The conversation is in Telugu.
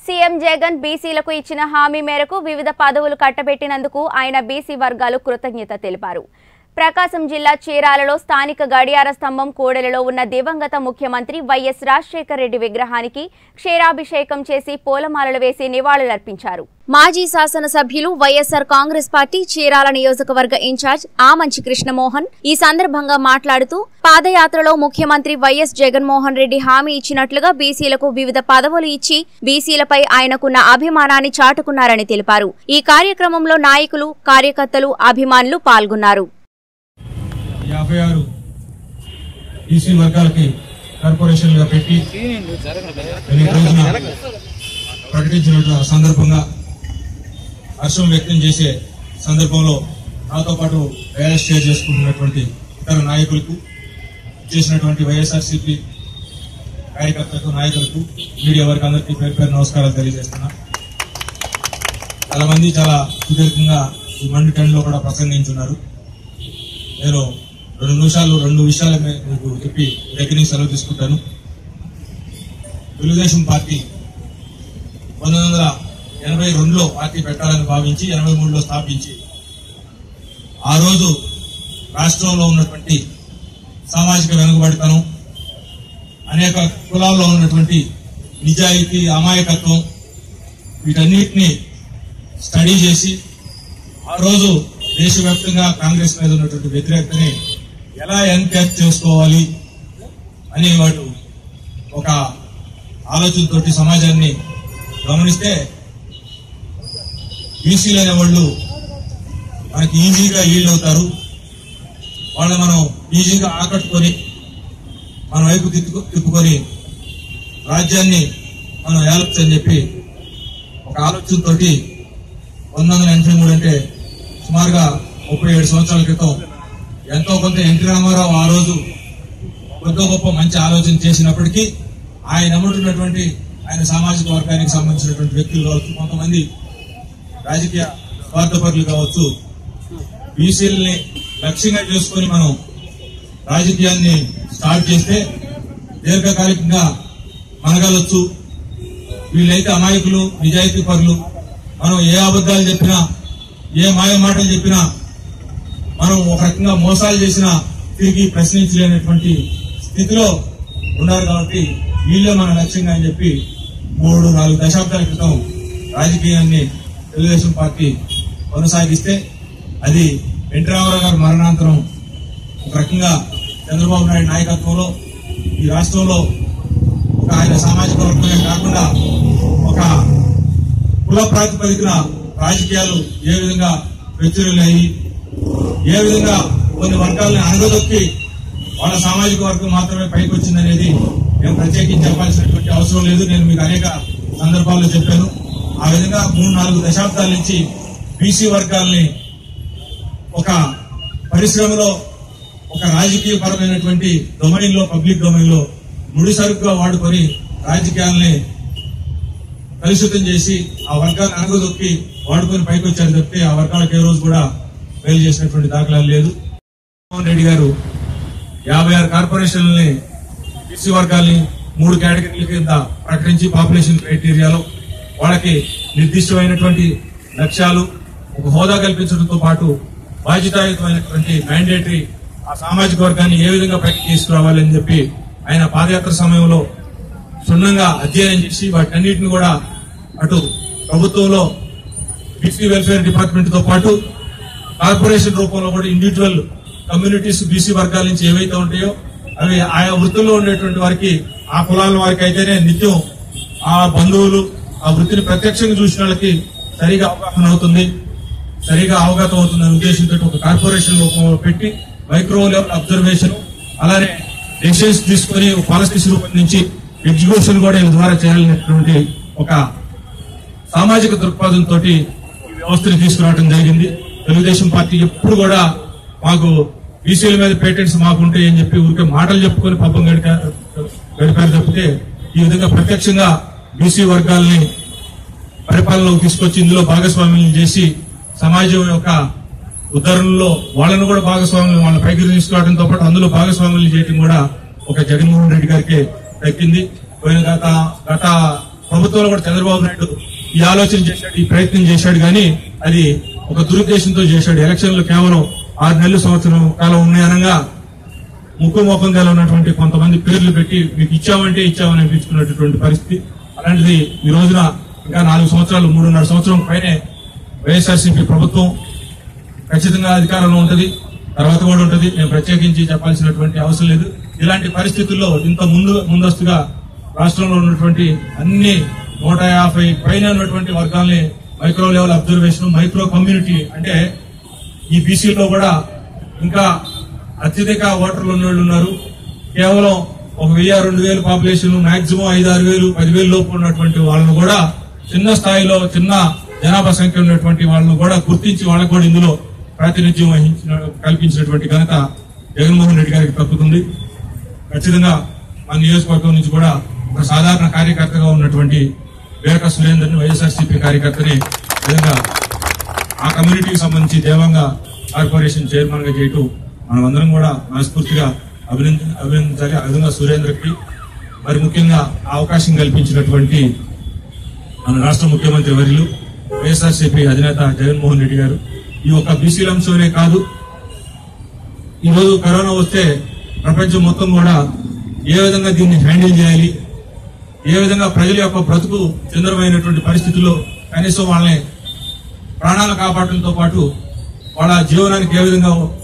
సీఎం జగన్ బీసీలకు ఇచ్చిన హామీ మేరకు వివిధ పదవులు కట్టబెట్టినందుకు ఆయన బీసీ వర్గాలు కృతజ్ఞత తెలిపారు ప్రకాశం జిల్లా చీరాలలో స్థానిక గడియార స్తంభం కూడలిలో ఉన్న దివంగత ముఖ్యమంత్రి వైఎస్ రాజశేఖర రెడ్డి విగ్రహానికి క్షీరాభిషేకం చేసి పూలమాలలు వేసి నివాళులర్పించారు మాజీ శాసనసభ్యులు వైఎస్సార్ కాంగ్రెస్ పార్టీ చీరాల నియోజకవర్గ ఇన్ఛార్జ్ ఆమంచి కృష్ణమోహన్ ఈ సందర్భంగా మాట్లాడుతూ పాదయాత్రలో ముఖ్యమంత్రి వైఎస్ జగన్మోహన్ రెడ్డి హామీ ఇచ్చినట్లుగా బీసీలకు వివిధ పదవులు ఇచ్చి బీసీలపై ఆయనకున్న అభిమానాన్ని చాటుకున్నారని తెలిపారు ఈ కార్యక్రమంలో నాయకులు కార్యకర్తలు అభిమానులు పాల్గొన్నారు యాభై ఆరు ఈసీ వర్గాలకి కార్పొరేషన్లుగా పెట్టి ఈ రోజున ప్రకటించిన సందర్భంగా హర్షం వ్యక్తం చేసే సందర్భంలో నాతో పాటు వైఎస్ షేర్ చేసుకుంటున్నటువంటి ఇతర నాయకులకు చేసినటువంటి వైఎస్ఆర్సీపీ కార్యకర్తలకు నాయకులకు మీడియా వారికి అందరికీ పేరు పేరు నమస్కారాలు తెలియజేస్తున్నా చాలా మంది చాలా సుదీర్ఘంగా ఈ మండు టెన్లో కూడా ప్రసంగించున్నారు నేను రెండు నిమిషాలు రెండు విషయాలు మీ- మీకు చెప్పి దగ్గర నుంచి సెలవు తీసుకుంటాను తెలుగుదేశం పార్టీ పంతొమ్మిది వందల ఎనభై రెండులో పార్టీ పెట్టాలని భావించి ఎనభై మూడులో స్థాపించి ఆ రోజు రాష్ట్రంలో ఉన్నటువంటి సామాజిక వెనుకబడితనం అనేక కులాల్లో ఉన్నటువంటి నిజాయితీ అమాయకత్వం వీటన్నిటిని స్టడీ చేసి ఆ రోజు దేశవ్యాప్తంగా కాంగ్రెస్ మీద ఉన్నటువంటి వ్యతిరేకతని ఎలా ఎన్క్యాప్ చేసుకోవాలి అని వాడు ఒక ఆలోచనతోటి సమాజాన్ని గమనిస్తే బీసీలు అనే వాళ్ళు మనకి ఈజీగా ఈల్డ్ అవుతారు వాళ్ళని మనం ఈజీగా ఆకట్టుకొని మన వైపు తిప్పు తిప్పుకొని రాజ్యాన్ని మనం ఏలొచ్చు అని చెప్పి ఒక ఆలోచనతోటి పంతొమ్మిది వందల ఎనభై మూడు అంటే సుమారుగా ముప్పై ఏడు సంవత్సరాల క్రితం ఎంతో కొంత ఎన్టీ రామారావు ఆ రోజు కొద్ది గొప్ప మంచి ఆలోచన చేసినప్పటికీ ఆయన అమ్ముతున్నటువంటి ఆయన సామాజిక వర్గానికి సంబంధించినటువంటి వ్యక్తులు కావచ్చు కొంతమంది రాజకీయ స్వార్థపరులు కావచ్చు బీసీలని లక్ష్యంగా చేసుకొని మనం రాజకీయాన్ని స్టార్ట్ చేస్తే దీర్ఘకాలికంగా మనగలొచ్చు వీళ్ళైతే అమాయకులు నిజాయితీ పరులు మనం ఏ అబద్ధాలు చెప్పినా ఏ మాయ మాటలు చెప్పినా మనం ఒక రకంగా మోసాలు చేసినా తిరిగి ప్రశ్నించలేనటువంటి స్థితిలో ఉన్నారు కాబట్టి వీళ్ళే మన లక్ష్యంగా అని చెప్పి మూడు నాలుగు దశాబ్దాల క్రితం రాజకీయాన్ని తెలుగుదేశం పార్టీ కొనసాగిస్తే అది ఎన్టీ రామారావు గారి మరణాంతరం ఒక రకంగా చంద్రబాబు నాయుడు నాయకత్వంలో ఈ రాష్ట్రంలో ఒక ఆయన సామాజిక వర్గమే కాకుండా ఒక కుల ప్రాతిపదికన రాజకీయాలు ఏ విధంగా ప్రచురలయ్యి ఏ విధంగా కొన్ని వర్గాలను అనగదొక్కి వాళ్ళ సామాజిక వర్గం మాత్రమే పైకి వచ్చిందనేది నేను ప్రత్యేకించి చెప్పాల్సినటువంటి అవసరం లేదు నేను మీకు అనేక సందర్భాల్లో చెప్పాను ఆ విధంగా మూడు నాలుగు దశాబ్దాల నుంచి బీసీ వర్గాల్ని ఒక పరిశ్రమలో ఒక రాజకీయ పరమైనటువంటి డొమైన్ లో పబ్లిక్ డొమైన్ లో ముడి సరుకుగా వాడుకొని రాజకీయాల్ని కలుషితం చేసి ఆ వర్గాన్ని అనగదొక్కి వాడుకొని పైకి వచ్చారు తప్పితే ఆ వర్గాలకు ఏ రోజు కూడా మేలు చేసినటువంటి దాఖలాలు లేదు జగన్మోహన్ రెడ్డి గారు యాభై ఆరు కార్పొరేషన్లని బీసీ వర్గాల్ని మూడు కేటగిరీల కింద ప్రకటించి పాపులేషన్ క్రైటీరియాలో వాళ్ళకి నిర్దిష్టమైనటువంటి లక్ష్యాలు ఒక హోదా కల్పించడంతో పాటు బాధ్యతాయుతమైనటువంటి మ్యాండేటరీ ఆ సామాజిక వర్గాన్ని ఏ విధంగా పైకి తీసుకురావాలని చెప్పి ఆయన పాదయాత్ర సమయంలో క్షుణ్ణంగా అధ్యయనం చేసి వాటన్నిటిని కూడా అటు ప్రభుత్వంలో బీసీ వెల్ఫేర్ డిపార్ట్మెంట్ తో పాటు కార్పొరేషన్ రూపంలో కూడా ఇండివిజువల్ కమ్యూనిటీస్ బీసీ వర్గాల నుంచి ఏవైతే ఉంటాయో అవి ఆయా వృత్తుల్లో ఉండేటువంటి వారికి ఆ కులాల వారికి అయితేనే నిత్యం ఆ బంధువులు ఆ వృత్తిని ప్రత్యక్షంగా చూసిన వాళ్ళకి సరిగా అవగాహన అవుతుంది సరిగా అవగతం అవుతుందనే ఉద్దేశంతో ఒక కార్పొరేషన్ రూపంలో పెట్టి మైక్రో లెవెల్ అబ్జర్వేషన్ అలానే డెసిషన్స్ తీసుకొని పాలసీస్ రూపొందించి ఎగ్జిక్యూషన్ కూడా వీళ్ళ ద్వారా చేయాలనేటువంటి ఒక సామాజిక దృక్పథంతో ఈ వ్యవస్థను తీసుకురావడం జరిగింది తెలుగుదేశం పార్టీ ఎప్పుడు కూడా మాకు బీసీల మీద పేటెంట్స్ మాకు ఉంటాయని చెప్పి ఊరికే మాటలు చెప్పుకొని పబ్బం గడిపా గడిపారు తప్పితే ఈ విధంగా ప్రత్యక్షంగా బీసీ వర్గాల్ని పరిపాలనలోకి తీసుకొచ్చి ఇందులో భాగస్వామ్యం చేసి సమాజం యొక్క ఉద్ధరణలో వాళ్ళను కూడా భాగస్వాములు వాళ్ళ పైకి తీసుకురావడంతో పాటు అందులో భాగస్వాములు చేయడం కూడా ఒక జగన్మోహన్ రెడ్డి గారికి దక్కింది పోయిన గత గత ప్రభుత్వంలో కూడా చంద్రబాబు నాయుడు ఈ ఆలోచన చేశాడు ఈ ప్రయత్నం చేశాడు కానీ అది ఒక దురుద్దేశంతో చేశాడు ఎలక్షన్లు కేవలం ఆరు నెలలు సంవత్సరం కాలం ఉన్నాయనగా ముక్కు మోకంగా ఉన్నటువంటి కొంతమంది పేర్లు పెట్టి మీకు ఇచ్చామంటే ఇచ్చామని అనిపించుకున్నటువంటి పరిస్థితి అలాంటిది ఈ రోజున ఇంకా నాలుగు సంవత్సరాలు మూడున్నర సంవత్సరం పైనే వైఎస్ఆర్సీపీ ప్రభుత్వం ఖచ్చితంగా అధికారంలో ఉంటది తర్వాత కూడా ఉంటది నేను ప్రత్యేకించి చెప్పాల్సినటువంటి అవసరం లేదు ఇలాంటి పరిస్థితుల్లో ఇంత ముందు ముందస్తుగా రాష్ట్రంలో ఉన్నటువంటి అన్ని నూట యాభై పైన ఉన్నటువంటి వర్గాల్ని micro level observation micro community అంటే ఈ బీసీలో కూడా ఇంకా అత్యధిక ఓటర్లు ఉన్న వాళ్ళు ఉన్నారు కేవలం ఒక వెయ్యి రెండు వేలు పాపులేషన్ మాక్సిమం ఐదు ఆరు వేలు పదివేలు లోపు ఉన్నటువంటి వాళ్ళను కూడా చిన్న స్థాయిలో చిన్న జనాభా సంఖ్య ఉన్నటువంటి వాళ్ళను కూడా గుర్తించి వాళ్ళకు కూడా ఇందులో ప్రాతినిధ్యం వహించిన కల్పించినటువంటి ఘనత జగన్మోహన్ రెడ్డి గారికి తప్పుతుంది ఖచ్చితంగా మన నియోజకవర్గం నుంచి కూడా ఒక సాధారణ కార్యకర్తగా ఉన్నటువంటి వేరక సురేందర్ని వైఎస్ఆర్సీపీ కార్యకర్తని విధంగా ఆ కమ్యూనిటీకి సంబంధించి దేవంగా కార్పొరేషన్ చైర్మన్ గా చేయటం మనం అందరం కూడా మనస్ఫూర్తిగా అభినంద అభినందించాలి ఆ విధంగా సురేంద్రకి మరి ముఖ్యంగా ఆ అవకాశం కల్పించినటువంటి మన రాష్ట్ర ముఖ్యమంత్రి వర్యులు వైఎస్ఆర్సీపీ అధినేత జగన్మోహన్ రెడ్డి గారు ఈ ఒక్క బీసీల అంశంనే కాదు ఈ రోజు కరోనా వస్తే ప్రపంచం మొత్తం కూడా ఏ విధంగా దీన్ని హ్యాండిల్ చేయాలి ఏ విధంగా ప్రజల యొక్క బ్రతుకు చంద్రమైనటువంటి పరిస్థితుల్లో కనీసం వాళ్ళని ప్రాణాలు కాపాడటంతో పాటు వాళ్ళ జీవనానికి ఏ విధంగా